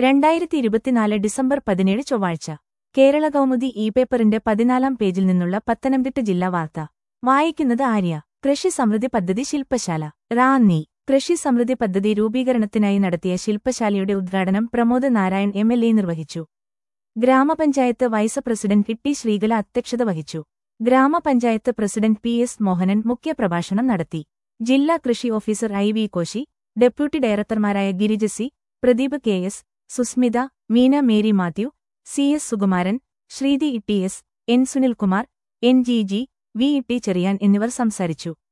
രണ്ടായിരത്തി ഇരുപത്തിനാല് ഡിസംബർ പതിനേഴ് ചൊവ്വാഴ്ച കേരള കൗമുദി ഇ പേപ്പറിന്റെ പതിനാലാം പേജിൽ നിന്നുള്ള പത്തനംതിട്ട ജില്ലാ വാർത്ത വായിക്കുന്നത് ആര്യ കൃഷി സമൃദ്ധി പദ്ധതി ശില്പശാല റാന്നി കൃഷി സമൃദ്ധി പദ്ധതി രൂപീകരണത്തിനായി നടത്തിയ ശില്പശാലയുടെ ഉദ്ഘാടനം Pramod Narayan M L A നിർവഹിച്ചു ഗ്രാമപഞ്ചായത്ത് വൈസ് പ്രസിഡന്റ് കിട്ടി ശ്രീകല അധ്യക്ഷത വഹിച്ചു ഗ്രാമപഞ്ചായത്ത് പ്രസിഡന്റ് പി എസ് മോഹനൻ മുഖ്യപ്രഭാഷണം നടത്തി ജില്ലാ കൃഷി officer I V Koshy deputy ഡയറക്ടർമാരായ ഗിരിജസി Pradeep K S Susmitha Meena Mary Mathew C S Sukumaran Sreethi E T S N Sunilkumar N G G V E T Cherian എന്നിവർ സംസാരിച്ചു